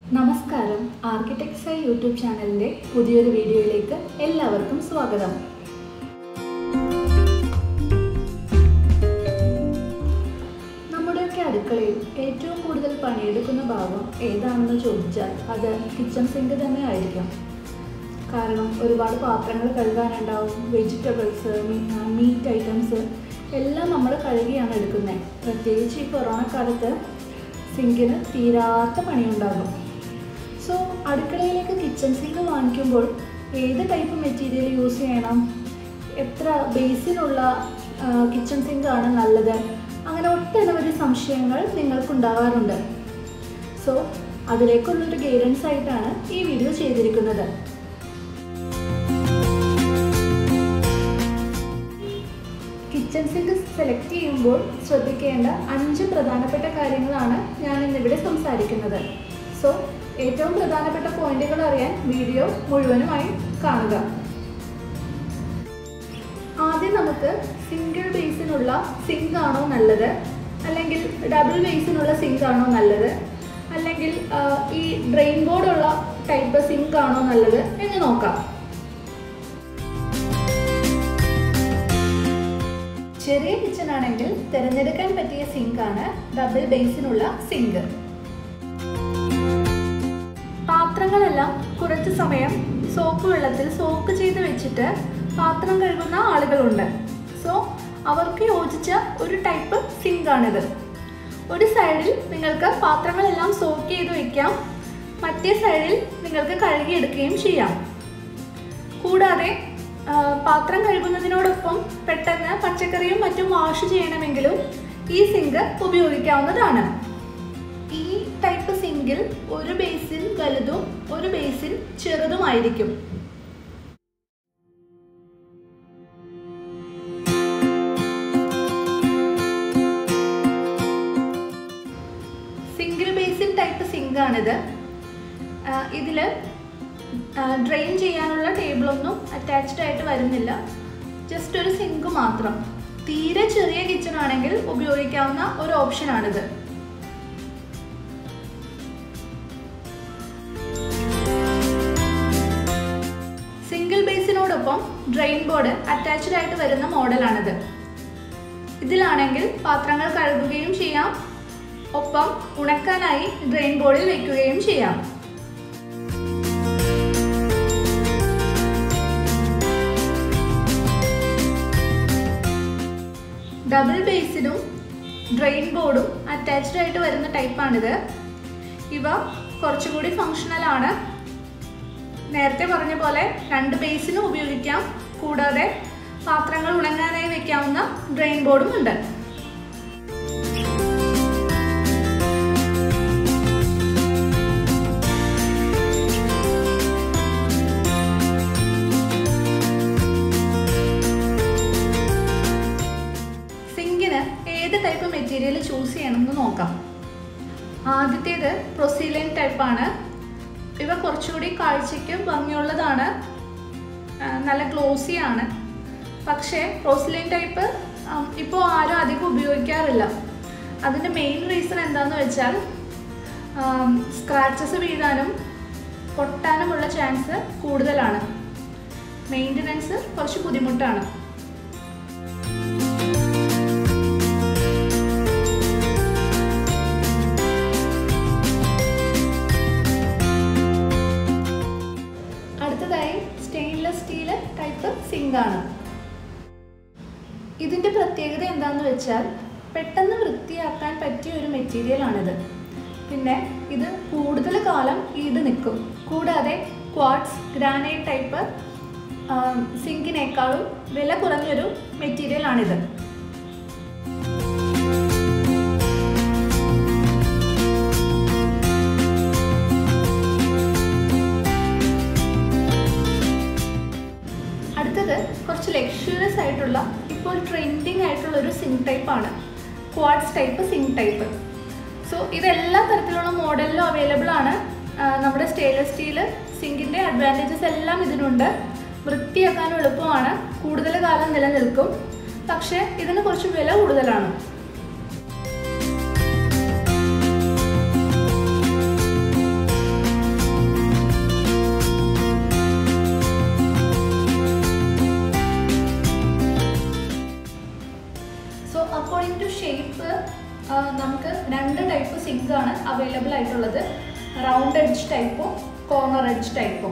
നമസ്കാരം architects YouTube ചാനലിൻ്റെ പുതിയൊരു വീഡിയോയിലേക്ക് എല്ലാവർക്കും സ്വാഗതം നമ്മുടെയൊക്കെ അടുക്കളയിൽ ഏറ്റവും കൂടുതൽ പണിയെടുക്കുന്ന ഭാഗം ഏതാണെന്ന് ചോദിച്ചാൽ അത് കിച്ചൺ സിങ്ക് തന്നെ ആയിരിക്കും കാരണം ഒരുപാട് പാത്രങ്ങൾ കഴുകാനുണ്ടാവും വെജിറ്റബിൾസ് മീറ്റ് ഐറ്റംസ് എല്ലാം നമ്മൾ കഴുകിയാണ് എടുക്കുന്നത് പ്രത്യേകിച്ച് ഈ കൊറോണ കാലത്ത് സിങ്കിന് തീരാത്ത പണിയുണ്ടാകും സോ അടുക്കളയിലേക്ക് കിച്ചൺ സിങ്ക് വാങ്ങിക്കുമ്പോൾ ഏത് ടൈപ്പ് മെറ്റീരിയൽ യൂസ് ചെയ്യണം എത്ര ബേസിനുള്ള കിച്ചൺ സിങ്ക് ആണ് നല്ലത് അങ്ങനെ ഒട്ടനവധി സംശയങ്ങൾ നിങ്ങൾക്കുണ്ടാകാറുണ്ട് സോ അതിലേക്കുള്ളൊരു ഗൈഡൻസ് ആയിട്ടാണ് ഈ വീഡിയോ ചെയ്തിരിക്കുന്നത് കിച്ചൺ സിങ്ക് സെലക്ട് ചെയ്യുമ്പോൾ ശ്രദ്ധിക്കേണ്ട അഞ്ച് പ്രധാനപ്പെട്ട കാര്യങ്ങളാണ് ഞാൻ ഇന്നിവിടെ സംസാരിക്കുന്നത് സോ ഏറ്റവും പ്രധാനപ്പെട്ട പോയിന്റുകൾ അറിയാൻ വീഡിയോ മുഴുവനുമായി കാണുക ആദ്യം നമുക്ക് സിംഗിൾ ബേസിനുള്ള സിങ്ക് ആണോ നല്ലത് അല്ലെങ്കിൽ ഡബിൾ ബേസിനുള്ള സിങ്ക് ആണോ നല്ലത് അല്ലെങ്കിൽ ആ, ഈ ഡ്രെയിൻ ബോർഡുള്ള ടൈപ്പ് സിങ്ക് ആണോ നല്ലത് എന്ന് നോക്കാം ചെറിയ കിച്ചൺ ആണെങ്കിൽ തിരഞ്ഞെടുക്കാൻ പറ്റിയ സിങ്ക് ആണ് ഡബിൾ ബേസിനുള്ള സിങ്ക് പാത്രങ്ങളെല്ലാം കുറച്ച് സമയം സോപ്പ് വെള്ളത്തിൽ സോക്ക് ചെയ്ത് വെച്ചിട്ട് പാത്രം കഴുകുന്ന ആളുകളുണ്ട് സോ അവർക്ക് യോജിച്ച ഒരു ടൈപ്പ് സിങ്ക് ആണിത് ഒരു സൈഡിൽ നിങ്ങൾക്ക് പാത്രങ്ങളെല്ലാം സോക്ക് ചെയ്ത് വെക്കാം മറ്റേ സൈഡിൽ നിങ്ങൾക്ക് കഴുകിയെടുക്കുകയും ചെയ്യാം കൂടാതെ ആ, പാത്രം കഴുകുന്നതിനോടൊപ്പം പെട്ടെന്ന് പച്ചക്കറിയും മറ്റും വാഷ് ചെയ്യണമെങ്കിലും ഈ സിങ്ക് ഉപയോഗിക്കാവുന്നതാണ് ഈ ടൈപ്പ് സിങ്കിൽ ഒരു ബേസിൻ വലുതും ഒരു ബേസിൻ ചെറുതുമായിരിക്കും സിംഗിൾ ബേസിൻ ടൈപ്പ് സിങ്ക് ആണിത് ഇതിൽ ഡ്രെയിൻ ചെയ്യാനുള്ള ടേബിളൊന്നും അറ്റാച്ച്ഡ് ആയിട്ട് വരുന്നില്ല ജസ്റ്റ് ഒരു സിങ്ക് മാത്രം തീരെ ചെറിയ കിച്ചൺ ആണെങ്കിൽ ഉപയോഗിക്കാവുന്ന ഒരു ഓപ്ഷനാണിത് സിംഗിൾ ബേസിനോടൊപ്പം ഡ്രെയിൻ ബോർഡ് അറ്റാച്ച്ഡ് ആയിട്ട് വരുന്ന മോഡലാണിത് ഇതിലാണെങ്കിൽ പാത്രങ്ങൾ കഴുകുകയും ചെയ്യാം ഒപ്പം ഉണക്കാനായി ഡ്രെയിൻ ബോർഡിൽ വെക്കുകയും ചെയ്യാം ഡബിൾ ബേസിനും ഡ്രെയിൻ ബോർഡും അറ്റാച്ച്ഡ് ആയിട്ട് വരുന്ന ടൈപ്പാണിത് ഇവ കുറച്ചുകൂടി ഫങ്ഷണൽ ആണ് നേരത്തെ പറഞ്ഞ പോലെ രണ്ട് ബേസിനും ഉപയോഗിക്കാം കൂടാതെ പാത്രങ്ങൾ ഉണങ്ങാനായി വെക്കാവുന്ന ഡ്രെയിൻ ബോർഡും ഉണ്ട് സിങ്കിന് ഏത് ടൈപ്പ് മെറ്റീരിയൽ ചൂസ് ചെയ്യണം എന്ന് നോക്കാം ആദ്യത്തേത് പ്രൊസീലൈൻ ടൈപ്പാണ് ഇവ കുറച്ചുകൂടി കാഴ്ചയ്ക്ക് ഭംഗിയുള്ളതാണ് ആ, നല്ല ഗ്ലോസി ആണ് പക്ഷേ പ്രൊസിലൈൻ ടൈപ്പ് ഇപ്പോൾ ആരും അധികം ഉപയോഗിക്കാറില്ല അതിൻ്റെ മെയിൻ റീസൺ എന്താണെന്ന് വെച്ചാൽ സ്ക്രാച്ചസ് വീഴാനും പൊട്ടാനുമുള്ള ചാൻസ് കൂടുതലാണ് മെയിൻ്റനൻസ് കുറച്ച് ബുദ്ധിമുട്ടാണ് അടുത്തതായി സ്റ്റെയിൻലെസ് സ്റ്റീൽ ടൈപ്പ് സിങ്ക് ആണ് ഇതിൻ്റെ പ്രത്യേകത എന്താണെന്ന് വെച്ചാൽ പെട്ടെന്ന് വൃത്തിയാക്കാൻ പറ്റിയ ഒരു മെറ്റീരിയൽ ആണിത് പിന്നെ ഇത് കൂടുതൽ കാലം ഈട് നിൽക്കും കൂടാതെ ക്വാഡ്സ് ഗ്രാനൈറ്റ് ടൈപ്പ് സിങ്കിനേക്കാളും വില കുറഞ്ഞൊരു മെറ്റീരിയൽ ആണിത് അടുത്തത് കുറച്ച് ലക്ഷറിയസ് ആയിട്ടുള്ള ഇപ്പോൾ ട്രെൻഡിങ് ആയിട്ടുള്ള ഒരു സിങ്ക് ടൈപ്പ് ആണ് quartz type sink type so ഇതെല്ലാ തരത്തിലുള്ള മോഡലിലും അവൈലബിൾ ആണ് ആ, നമ്മുടെ സ്റ്റെയിൻലെസ് സ്റ്റീൽ സിങ്കിൻ്റെ അഡ്വാൻറ്റേജസ് എല്ലാം ഇതിനുണ്ട് വൃത്തിയാക്കാനും എളുപ്പമാണ് കൂടുതൽ കാലം നിലനിൽക്കും പക്ഷേ ഇതിന് കുറച്ച് വില കൂടുതലാണ് സിങ്ക് ആണ് അവൈലബിൾ ആയിട്ടുള്ളത് റൗണ്ട് എഡ്ജ് ടൈപ്പും കോർണർ എഡ്ജ് ടൈപ്പും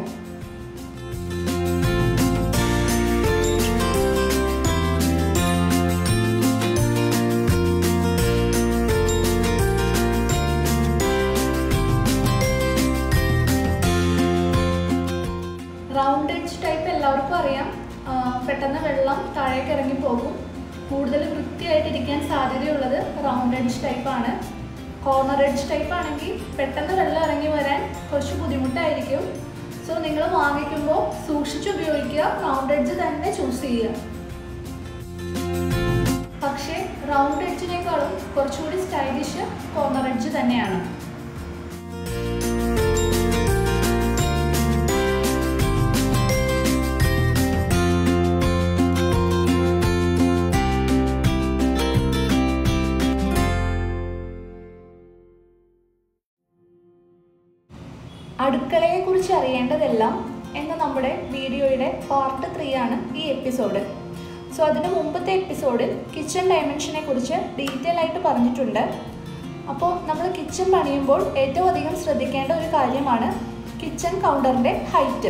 റൗണ്ട് എഡ്ജ് ടൈപ്പ് എല്ലാവർക്കും അറിയാം ആ, പെട്ടെന്ന് വെള്ളം താഴേക്ക് ഇറങ്ങി പോകും കൂടുതൽ വൃത്തിയായിട്ടിരിക്കാൻ സാധ്യതയുള്ളത് റൗണ്ട് എഡ്ജ് ടൈപ്പ് ആണ് കോർണർ എഡ്ജ് ടൈപ്പ് ആണെങ്കിൽ പെട്ടെന്ന് വെള്ളം ഇറങ്ങി വരാൻ കുറച്ച് ബുദ്ധിമുട്ടായിരിക്കും സോ നിങ്ങൾ വാങ്ങിക്കുമ്പോൾ സൂക്ഷിച്ച് ഉപയോഗിക്കുക റൗണ്ട് എഡ്ജ് തന്നെ ചൂസ് ചെയ്യുക പക്ഷേ റൗണ്ട് എഡ്ജിനേക്കാളും കുറച്ചുകൂടി സ്റ്റൈലിഷ് കോർണർ എഡ്ജ് തന്നെയാണ് അടുക്കളയെക്കുറിച്ച് അറിയേണ്ടതെല്ലാം എന്ന നമ്മുടെ വീഡിയോയുടെ പാർട്ട് ത്രീ ആണ് ഈ എപ്പിസോഡ് സോ അതിന് മുമ്പത്തെ എപ്പിസോഡിൽ കിച്ചൺ ഡയമെൻഷനെ കുറിച്ച് ഡീറ്റെയിൽ ആയിട്ട് പറഞ്ഞിട്ടുണ്ട് അപ്പോൾ നമ്മൾ കിച്ചൺ പണിയുമ്പോൾ ഏറ്റവും അധികം ശ്രദ്ധിക്കേണ്ട ഒരു കാര്യമാണ് കിച്ചൺ കൗണ്ടറിൻ്റെ ഹൈറ്റ്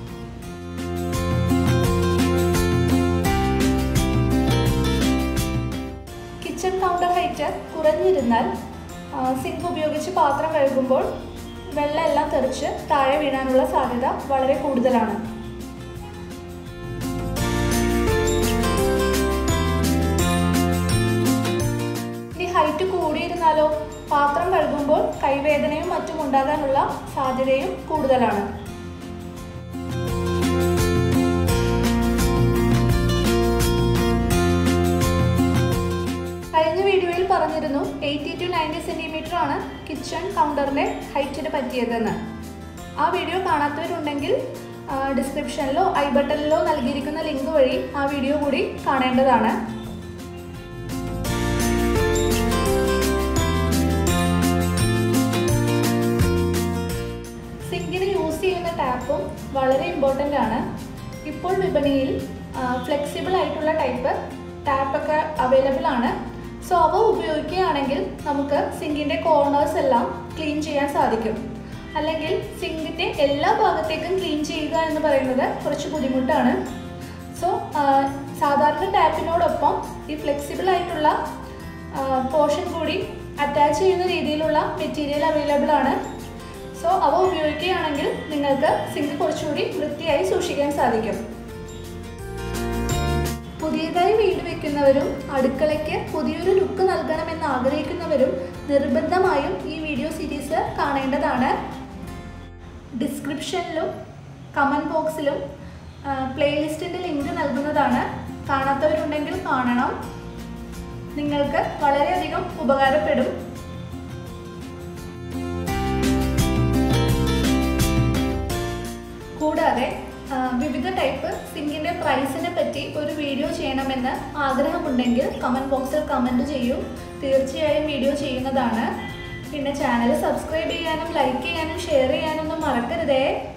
കിച്ചൺ കൗണ്ടർ ഹൈറ്റ് കുറഞ്ഞിരുന്നാൽ സിങ്ക് ഉപയോഗിച്ച് പാത്രം കഴുകുമ്പോൾ വെള്ളം എല്ലാം തെറിച്ച് താഴെ വീഴാനുള്ള സാധ്യത വളരെ കൂടുതലാണ് ഇനി ഹൈറ്റ് കൂടിയിരുന്നാലോ പാത്രം കഴുകുമ്പോൾ കൈവേദനയും മറ്റും ഉണ്ടാകാനുള്ള സാധ്യതയും കൂടുതലാണ് കഴിഞ്ഞ വീഡിയോയിൽ പറഞ്ഞിരുന്നു എയ്റ്റി ടു നയൻറ്റി സെൻറ്റിമീറ്റർ ആണ് കിച്ചൺ കൗണ്ടറിൻ്റെ ഹൈറ്റിന് പറ്റിയതെന്ന് ആ വീഡിയോ കാണാത്തവരുണ്ടെങ്കിൽ ഡിസ്ക്രിപ്ഷനിലോ ഐ ബട്ടണിലോ നൽകിയിരിക്കുന്ന ലിങ്ക് വഴി ആ വീഡിയോ കൂടി കാണേണ്ടതാണ് സിങ്കിന് യൂസ് ചെയ്യുന്ന ടാപ്പും വളരെ ഇമ്പോർട്ടൻ്റ് ആണ് ഇപ്പോൾ വിപണിയിൽ ഫ്ലെക്സിബിൾ ആയിട്ടുള്ള ടൈപ്പ് ടാപ്പൊക്കെ അവൈലബിൾ ആണ് സോ അവ ഉപയോഗിക്കുകയാണെങ്കിൽ നമുക്ക് സിങ്കിൻ്റെ കോർണേഴ്സ് എല്ലാം ക്ലീൻ ചെയ്യാൻ സാധിക്കും അല്ലെങ്കിൽ സിങ്കിൻ്റെ എല്ലാ ഭാഗത്തേക്കും ക്ലീൻ ചെയ്യുക എന്ന് പറയുന്നത് കുറച്ച് ബുദ്ധിമുട്ടാണ് സോ സാധാരണ ടാപ്പിനോടൊപ്പം ഈ ഫ്ലെക്സിബിൾ ആയിട്ടുള്ള പോർഷൻ കൂടി അറ്റാച്ച് ചെയ്യുന്ന രീതിയിലുള്ള മെറ്റീരിയൽ അവൈലബിൾ ആണ് സോ അവ ഉപയോഗിക്കുകയാണെങ്കിൽ നിങ്ങൾക്ക് സിങ്ക് കുറച്ചുകൂടി വൃത്തിയായി സൂക്ഷിക്കാൻ സാധിക്കും പുതിയതായി വീട് വെക്കുന്നവരും അടുക്കളയ്ക്ക് പുതിയൊരു ലുക്ക് നൽകണമെന്ന് ആഗ്രഹിക്കുന്നവരും നിർബന്ധമായും ഈ വീഡിയോ സീരീസ് കാണേണ്ടതാണ് ഡിസ്ക്രിപ്ഷനിലും കമൻറ്റ് ബോക്സിലും പ്ലേലിസ്റ്റിൻ്റെ ലിങ്ക് നൽകുന്നതാണ് കാണാത്തവരുണ്ടെങ്കിൽ കാണണം നിങ്ങൾക്ക് വളരെയധികം ഉപകാരപ്പെടും കൂടാതെ ആ, വിവിധ ടൈപ്പ് സിങ്കിൻ്റെ പ്രൈസിനെ പറ്റി ഒരു വീഡിയോ ചെയ്യണമെന്ന് ആഗ്രഹമുണ്ടെങ്കിൽ കമൻറ്റ് ബോക്സിൽ കമൻറ്റ് ചെയ്യൂ തീർച്ചയായും വീഡിയോ ചെയ്യുന്നതാണ് പിന്നെ ചാനൽ സബ്സ്ക്രൈബ് ചെയ്യാനും ലൈക്ക് ചെയ്യാനും ഷെയർ ചെയ്യാനൊന്നും മറക്കരുതേ